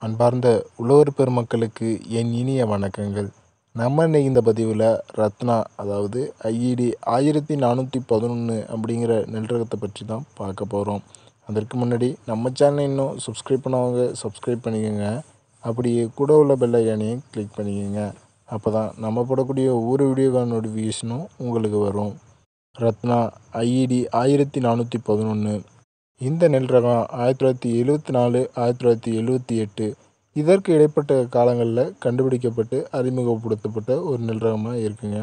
அன்பார்ந்த உழவர் பெருமக்களுக்கு என் இனிய வணக்கங்கள் நம்ம இன்னைக்கு இந்த பதிவில் ரத்னா அதாவது ஐஇடி ஆயிரத்தி நானூற்றி பதினொன்று அப்படிங்கிற நெல் ரகத்தை பற்றி தான் பார்க்க போகிறோம் அதற்கு முன்னாடி நம்ம சேனலை இன்னும் சப்ஸ்கிரைப் பண்ணவங்க சப்ஸ்கிரைப் பண்ணிக்கோங்க அப்படியே கூட உள்ள பெல் ஐக்கானையும் கிளிக் பண்ணிக்கோங்க அப்போ தான் நம்ம போடக்கூடிய ஒவ்வொரு வீடியோக்கான நோட்டிஃபிகேஷனும் உங்களுக்கு வரும் ரத்னா ஐஇடி ஆயிரத்தி நானூற்றி பதினொன்று இந்த நெல் ரகம் ஆயிரத்தி தொள்ளாயிரத்தி எழுபத்தி நாலு ஆயிரத்தி தொள்ளாயிரத்தி எழுபத்தி எட்டு இதற்கு இடைப்பட்ட காலங்களில் கண்டுபிடிக்கப்பட்டு அறிமுகப்படுத்தப்பட்ட ஒரு நெல் ரகமாக இருக்குங்க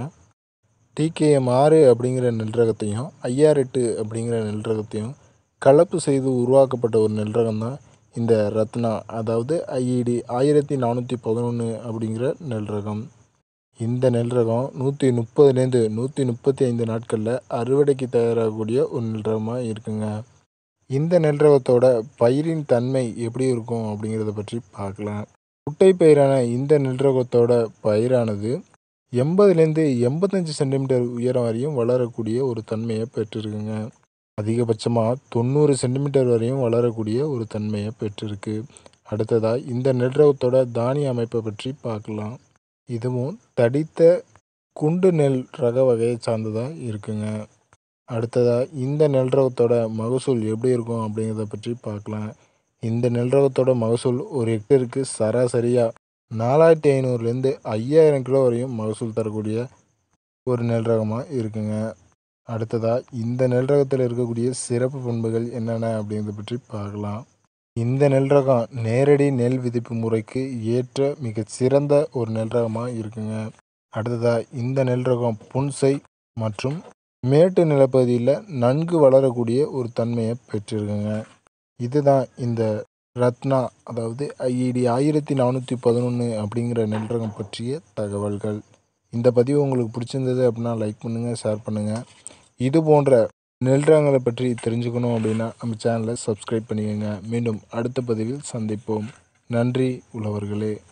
டிகேஎம் ஆறு அப்படிங்கிற நெல் ரகத்தையும் ஐஆர் எட்டு அப்படிங்கிற நெல் ரகத்தையும் கலப்பு செய்து உருவாக்கப்பட்ட ஒரு நெல் ரகம் தான் இந்த ரத்னா அதாவது ஐஇடி ஆயிரத்தி நானூற்றி பதினொன்று அப்படிங்கிற நெல் ரகம் இந்த நெல் ரகம் நூற்றி முப்பதுலேருந்து நூற்றி முப்பத்தி ஐந்து நாட்களில் அறுவடைக்கு தயாராகக்கூடிய ஒரு நெல் ரகமாக இருக்குங்க இந்த நெல் ரகத்தோட பயிரின் தன்மை எப்படி இருக்கும் அப்படிங்கிறத பற்றி பார்க்கலாம் குட்டை பயிரான இந்த நெல் ரகத்தோட பயிரானது எண்பதுலேருந்து எண்பத்தஞ்சு சென்டிமீட்டர் உயரம் வரையும் வளரக்கூடிய ஒரு தன்மையை பெற்றிருக்குங்க அதிகபட்சமாக தொண்ணூறு சென்டிமீட்டர் வரையும் வளரக்கூடிய ஒரு தன்மையை பெற்றிருக்கு அடுத்ததாக இந்த நெல் ரகத்தோட தானிய அமைப்பை பற்றி பார்க்கலாம் இதுவும் தடித்த குண்டு நெல் ரக வகையை சார்ந்ததாக இருக்குங்க அடுத்ததாக இந்த நெல் ரகத்தோட மகசூல் எப்படி இருக்கும் அப்படிங்கிறத பற்றி பார்க்கலாம் இந்த நெல் ரகத்தோட மகசூல் ஒரு ஹெக்டருக்கு சராசரியாக நாலாயிரத்தி ஐநூறுலேருந்து ஐயாயிரம் கிலோ வரையும் மகசூல் தரக்கூடிய ஒரு நெல் ரகமாக இருக்குங்க அடுத்ததாக இந்த நெல் ரகத்தில் இருக்கக்கூடிய சிறப்பு பண்புகள் என்னென்ன அப்படிங்கிறத பற்றி பார்க்கலாம் இந்த நெல் ரகம் நேரடி நெல் விதிப்பு முறைக்கு ஏற்ற மிகச் சிறந்த ஒரு நெல் ரகமாக இருக்குங்க அடுத்ததாக இந்த நெல் ரகம் புன்சை மற்றும் மேட்டு நிலப்பகுதியில் நன்கு வளரக்கூடிய ஒரு தன்மையை பெற்றிருக்குங்க இதுதான் இந்த ரத்னா அதாவது ஐஇடி ஆயிரத்தி நானூற்றி பதினொன்று அப்படிங்கிற நெல் ரகம் பற்றிய தகவல்கள் இந்த பதிவு உங்களுக்கு பிடிச்சிருந்தது அப்படின்னா லைக் பண்ணுங்கள் ஷேர் பண்ணுங்கள் இது போன்ற நெல் ரகங்களை பற்றி தெரிஞ்சுக்கணும் அப்படின்னா நம்ம சேனலை சப்ஸ்கிரைப் பண்ணிக்கோங்க மீண்டும் அடுத்த பதிவில் சந்திப்போம் நன்றி உழவர்களே